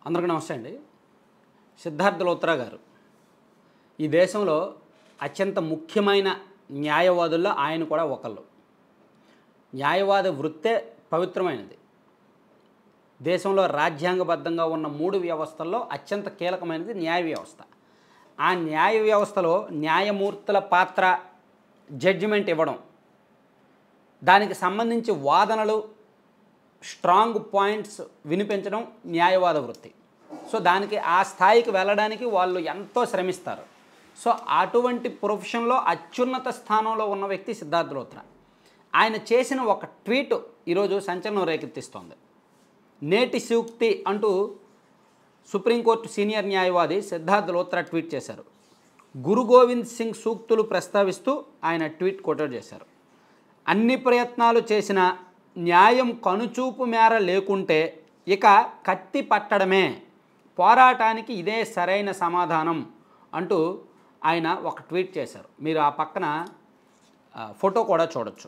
అందరికీ నమస్తే అండి సిద్ధార్థ లోత్రా గారు ఈ దేశంలో అత్యంత ముఖ్యమైన న్యాయవాదుల్లో ఆయన కూడా ఒకళ్ళు న్యాయవాద వృత్తే పవిత్రమైనది దేశంలో రాజ్యాంగబద్ధంగా ఉన్న మూడు వ్యవస్థల్లో అత్యంత కీలకమైనది న్యాయ వ్యవస్థ ఆ న్యాయ వ్యవస్థలో న్యాయమూర్తుల పాత్ర జడ్జిమెంట్ ఇవ్వడం దానికి సంబంధించి వాదనలు స్ట్రాంగ్ పాయింట్స్ వినిపించడం న్యాయవాద వృత్తి సో దానికి ఆ స్థాయికి వెళ్ళడానికి వాళ్ళు ఎంతో శ్రమిస్తారు సో అటువంటి ప్రొఫెషన్లో అత్యున్నత స్థానంలో ఉన్న వ్యక్తి సిద్ధార్థ లోత్రా ఆయన చేసిన ఒక ట్వీట్ ఈరోజు సంచలనం రేకెత్తిస్తోంది నేటి సూక్తి అంటూ సుప్రీంకోర్టు సీనియర్ న్యాయవాది సిద్ధార్థ్ లోత్రా ట్వీట్ చేశారు గురు గోవింద్ సింగ్ సూక్తులు ప్రస్తావిస్తూ ఆయన ట్వీట్ కోటెడ్ చేశారు అన్ని ప్రయత్నాలు చేసిన న్యాయం కనుచూపు మేర లేకుంటే ఇక కత్తి పట్టడమే పోరాటానికి ఇదే సరైన సమాధానం అంటూ ఆయన ఒక ట్వీట్ చేశారు మీరు ఆ పక్కన ఆ, ఫోటో కూడా చూడొచ్చు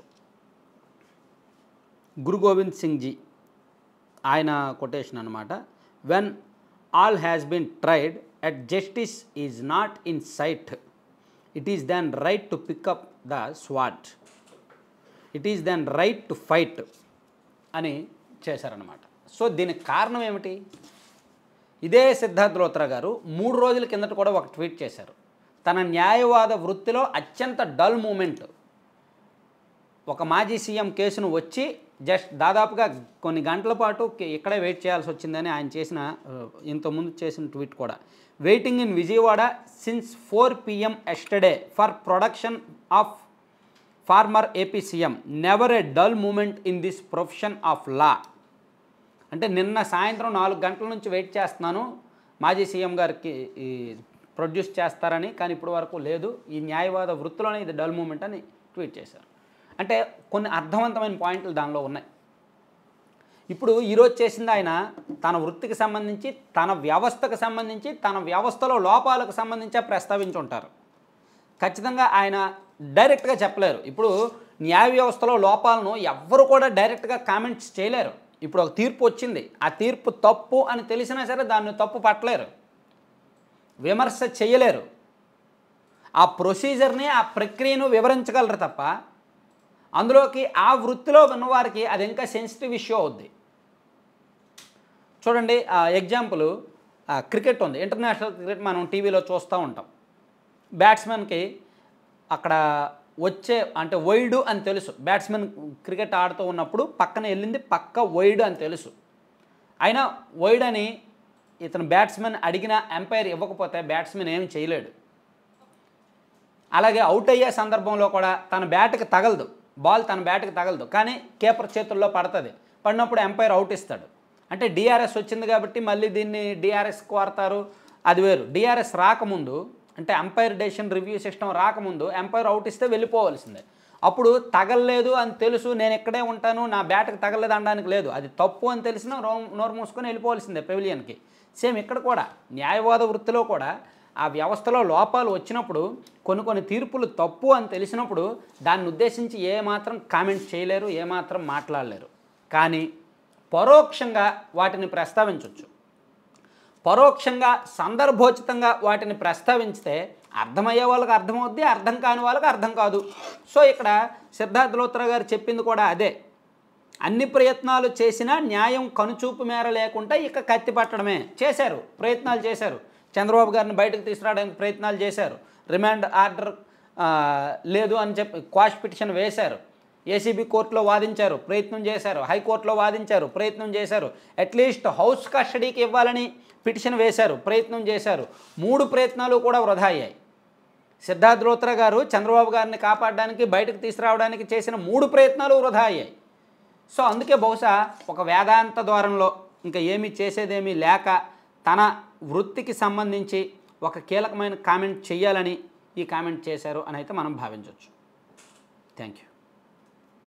గురు గోవింద్ సింగ్ జీ ఆయన కొటేషన్ అనమాట when all has been tried at justice is not in sight it is then right to pick up the sword it is then right to fight అని చేశారనమాట సో దీనికి కారణం ఏమిటి ఇదే సిద్ధార్థ్ లోత్రా గారు మూడు రోజుల కిందట కూడా ఒక ట్వీట్ చేశారు తన న్యాయవాద వృత్తిలో అత్యంత డల్ మూమెంట్ ఒక మాజీ సీఎం కేసును వచ్చి జస్ట్ దాదాపుగా కొన్ని గంటల పాటు కి- ఇక్కడే వెయిట్ చేయాల్సి వచ్చిందని ఆయన చేసిన ఆ, ఇంతకుముందు చేసిన ట్వీట్ కూడా waiting in Vijayawada since four PM yesterday for production of former AP CM never a dull moment in this profession of law అంటే నిన్న సాయంత్రం నాలుగు గంటల నుంచి వెయిట్ చేస్తున్నాను మాజీ సీఎం గారికి ఈ ప్రొడ్యూస్ చేస్తారని కానీ ఇప్పటి వరకు లేదు ఈ న్యాయవాద వృత్తిలోనే ఇది డల్ మూమెంట్ అని ట్వీట్ చేశారు అంటే కొన్ని అర్థవంతమైన పాయింట్లు దానిలో ఉన్నాయి ఇప్పుడు ఈరోజు చేసింది ఆయన తన వృత్తికి సంబంధించి తన వ్యవస్థకు సంబంధించి తన వ్యవస్థలో లోపాలకు సంబంధించే ప్రస్తావించి ఉంటారు ఖచ్చితంగా ఆయన డైరెక్ట్గా చెప్పలేరు ఇప్పుడు న్యాయ వ్యవస్థలో లోపాలను ఎవ్వరు కూడా డైరెక్ట్గా కామెంట్స్ చేయలేరు ఇప్పుడు ఒక తీర్పు వచ్చింది ఆ తీర్పు తప్పు అని తెలిసినా సరే దాన్ని తప్పు పట్టలేరు విమర్శ చేయలేరు ఆ ప్రొసీజర్ని ఆ ప్రక్రియను వివరించగలరు తప్ప అందులోకి ఆ వృత్తిలో ఉన్నవారికి అది ఇంకా సెన్సిటివ్ ఇష్యూ అవుద్ది చూడండి ఎగ్జాంపుల్ క్రికెట్ ఉంది ఇంటర్నేషనల్ క్రికెట్ మనం టీవీలో చూస్తూ ఉంటాం బ్యాట్స్మెన్కి అక్కడ వచ్చే అంటే వైడు అని తెలుసు బ్యాట్స్మెన్ క్రికెట్ ఆడుతూ ఉన్నప్పుడు పక్కన వెళ్ళింది పక్క వైడు అని తెలుసు అయినా వైడ్ అని ఇతను బ్యాట్స్మెన్ అడిగిన ఎంపైర్ ఇవ్వకపోతే బ్యాట్స్మెన్ ఏమి చేయలేడు అలాగే అవుట్ అయ్యే సందర్భంలో కూడా తన బ్యాట్కి తగలదు బాల్ తన బ్యాట్కి తగలదు కానీ కీపర్ చేతుల్లో పడుతుంది పడినప్పుడు ఎంపైర్ అవుట్ ఇస్తాడు అంటే డిఆర్ఎస్ వచ్చింది కాబట్టి మళ్ళీ దీన్ని డిఆర్ఎస్ కోరతారు అది వేరు డిఆర్ఎస్ రాకముందు అంటే ఎంపైర్ డెసిషన్ రివ్యూ సిస్టమ్ రాకముందు ఎంపైర్ అవుట్ ఇస్తే వెళ్ళిపోవాల్సిందే అప్పుడు తగలలేదు అని తెలుసు నేను ఇక్కడే ఉంటాను నా బ్యాట్కి తగలలేదు అనడానికి లేదు అది తప్పు అని తెలిసినా రో నోరు మూసుకొని వెళ్ళిపోవాల్సిందే పెవిలియన్కి సేమ్ ఇక్కడ కూడా న్యాయవాద వృత్తిలో కూడా ఆ వ్యవస్థలో లోపాలు వచ్చినప్పుడు కొన్ని కొన్ని తీర్పులు తప్పు అని తెలిసినప్పుడు దాన్ని ఉద్దేశించి ఏమాత్రం కామెంట్ చేయలేరు ఏమాత్రం మాట్లాడలేరు కానీ పరోక్షంగా వాటిని ప్రస్తావించవచ్చు పరోక్షంగా సందర్భోచితంగా వాటిని ప్రస్తావించితే అర్థమయ్యే వాళ్ళకి అర్థమవుద్ది అర్థం కాని వాళ్ళకి అర్థం కాదు సో ఇక్కడ సిద్ధార్థ లోత్రా గారు చెప్పింది కూడా అదే అన్ని ప్రయత్నాలు చేసినా న్యాయం కనుచూపు మేర లేకుండా ఇక కత్తి పట్టడమే చేశారు ప్రయత్నాలు చేశారు చంద్రబాబు గారిని బయటకు తీసుకురావడానికి ప్రయత్నాలు చేశారు రిమాండ్ ఆర్డర్ ఆ, లేదు అని చెప్పి క్వాష్ పిటిషన్ వేశారు ఏసీబీ కోర్టులో వాదించారు ప్రయత్నం చేశారు హైకోర్టులో వాదించారు ప్రయత్నం చేశారు అట్లీస్ట్ హౌస్ కస్టడీకి ఇవ్వాలని పిటిషన్ వేశారు ప్రయత్నం చేశారు మూడు ప్రయత్నాలు కూడా వృధా అయ్యాయి సిద్ధార్థ్ లోత్రా గారు చంద్రబాబు గారిని కాపాడడానికి బయటకు తీసుకురావడానికి చేసిన మూడు ప్రయత్నాలు వృధా అయ్యాయి సో అందుకే బహుశా ఒక వేదాంత ద్వారంలో ఇంకా ఏమీ చేసేదేమీ లేక తన వృత్తికి సంబంధించి ఒక కీలకమైన కామెంట్ చేయాలని ఈ కామెంట్ చేశారు అని అయితే మనం భావించవచ్చు థ్యాంక్ యూ